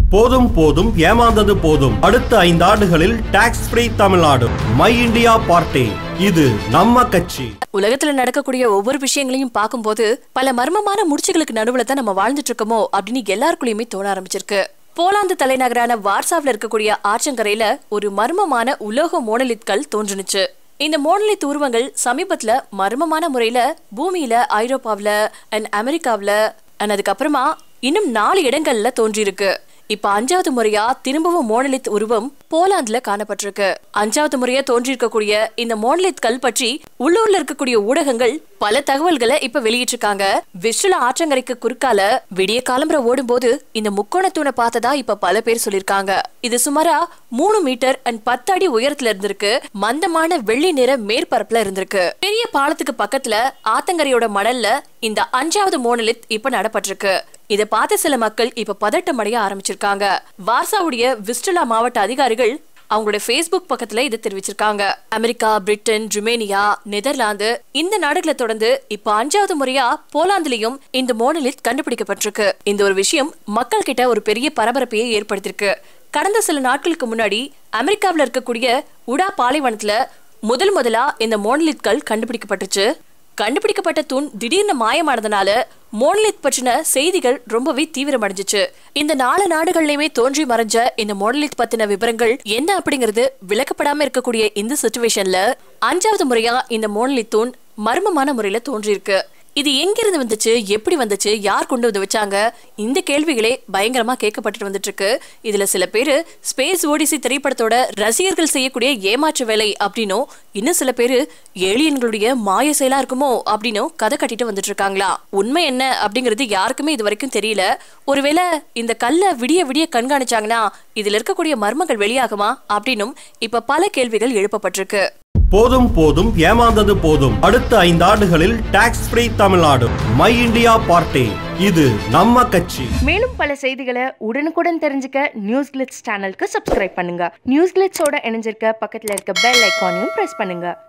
போதும் போதும் ஏமாந்தது போதும் அடுத்த ஐந்தாண்டுகளில் tax free Tamil Nadu my India party இது நம்ம கட்சி உலகத்துல நடக்கக்கூடிய ஒவ்வொரு விஷயங்களையும் பார்க்கும்போது பல மர்மமான முடிச்சுகளுக்கு நடுவுல தான் நம்ம வாழ்ந்துட்டு இருக்கோமோ அப்படின்னு எல்லாருக்குள்ளயுமே தோண ஆரம்பிச்சிருக்கு போலாந்து தலைநகரான வார்சாவ்ல இருக்கக்கூடிய ஆற்றங்கரையில ஒரு மர்மமான உலோக மோனலித்கள் தோன்றுனுச்சு இந்த மோனலித் உருவங்கள் சமீபத்துல மர்மமான முறையில பூமியில ஐரோப்பாவுல அண்ட் அமெரிக்காவுல அண்ட் அதுக்கப்புறமா இன்னும் நாலு இடங்கள்ல தோன்றியிருக்கு இப்ப அஞ்சாவது முறையா திரும்பவும் மோனலித் உருவம் போலாந்துல காணப்பட்டிருக்கு அஞ்சாவது முறையா தோன்றியிருக்கக்கூடிய இந்த மோனலித் கல் பற்றி உள்ளூர்ல இருக்கக்கூடிய ஊடகங்கள் பல தகவல்களை இப்ப வெளியிட்டிருக்காங்க விஷ்ணுல ஆற்றங்கரைக்கு குறுக்கால விடிய காலம்புற ஓடும்போது இந்த முக்கோண தூணை பார்த்ததா இப்ப பல பேர் சொல்லிருக்காங்க இது சுமாரா மூணு மீட்டர் அண்ட் பத்து அடி உயரத்துல இருந்திருக்கு மந்தமான வெள்ளி நிற மேற்பரப்புல இருந்திருக்கு பெரிய பாலத்துக்கு பக்கத்துல ஆத்தங்கரையோட மணல்ல இந்த அஞ்சாவது மோனலித் இப்ப நடப்பட்டிருக்கு இத பார்த்த சில மக்கள் இப்ப பதட்டம் அடைய ஆரம்பிச்சிருக்காங்க வார்சாவுடைய விஸ்டலா மாவட்ட அதிகாரிகள் அவங்களோட ஃபேஸ்புக் பக்கத்துல இதை தெரிவிச்சிருக்காங்க அமெரிக்கா பிரிட்டன் ருமேனியா நெதர்லாந்து இந்த நாடுகளை தொடர்ந்து இப்ப அஞ்சாவது முறையா போலாந்துலயும் இந்த மோனலித் கண்டுபிடிக்கப்பட்டிருக்கு இந்த ஒரு விஷயம் மக்கள் கிட்ட ஒரு பெரிய பரபரப்பையை ஏற்படுத்தியிருக்கு கடந்த சில நாட்களுக்கு முன்னாடி அமெரிக்காவுல இருக்கக்கூடிய உடா பாலைவனத்துல முதல் முதலா இந்த மோனலித்கள் கண்டுபிடிக்கப்பட்டுச்சு கண்டுபிடிக்கப்பட்ட தூண் திடீர்னு மாயமானதுனால மோனலித் பற்றின செய்திகள் ரொம்பவே தீவிரமடைஞ்சிச்சு இந்த நாலு நாடுகள்லயுமே தோன்றி மறைஞ்ச இந்த மோனலித் பத்தின விவரங்கள் என்ன அப்படிங்கிறது விளக்கப்படாம இருக்கக்கூடிய இந்த சுச்சுவேஷன்ல அஞ்சாவது முறையா இந்த மோனலித் தூண் மர்மமான முறையில தோன்றியிருக்கு இது எங்கிருந்து வந்துச்சு எப்படி வந்துச்சு யார் கொண்டு வந்து வச்சாங்க இந்த கேள்விகளே பயங்கரமா கேட்கப்பட்டு வந்துட்டு இருக்கு இதுல சில பேரு ஸ்பேஸ் ஓடிசி திரைப்படத்தோட ரசிகர்கள் செய்யக்கூடிய ஏமாற்று வேலை அப்படின்னும் இன்னும் சில பேரு ஏலியன்களுடைய மாய செயலா இருக்குமோ அப்படின்னும் கதை கட்டிட்டு வந்துட்டு இருக்காங்களா உண்மை என்ன அப்படிங்கிறது யாருக்குமே இது வரைக்கும் தெரியல ஒருவேளை இந்த கல்லை விடிய விடிய கண்காணிச்சாங்கன்னா இதுல இருக்கக்கூடிய மர்மங்கள் வெளியாகுமா அப்படின்னும் இப்ப பல கேள்விகள் எழுப்பப்பட்டிருக்கு போதும் போதும் ஏமாந்தது போதும் அடுத்த ஐந்தாண்டுகளில் tax free Tamil Nadu my India party இது நம்ம கட்சி மேலும் பல செய்திகளை உடனுக்குடன் தெரிஞ்சுக்க நியூஸ் கிளிட்ஸ் சேனலுக்கு சப்ஸ்கிரைப் பண்ணுங்க நியூஸ் கிளிட்ஸோட இணைஞ்சிருக்க பக்கத்தில் இருக்க பெல் ஐக்கானையும் ப்ரெஸ் பண்ணுங்க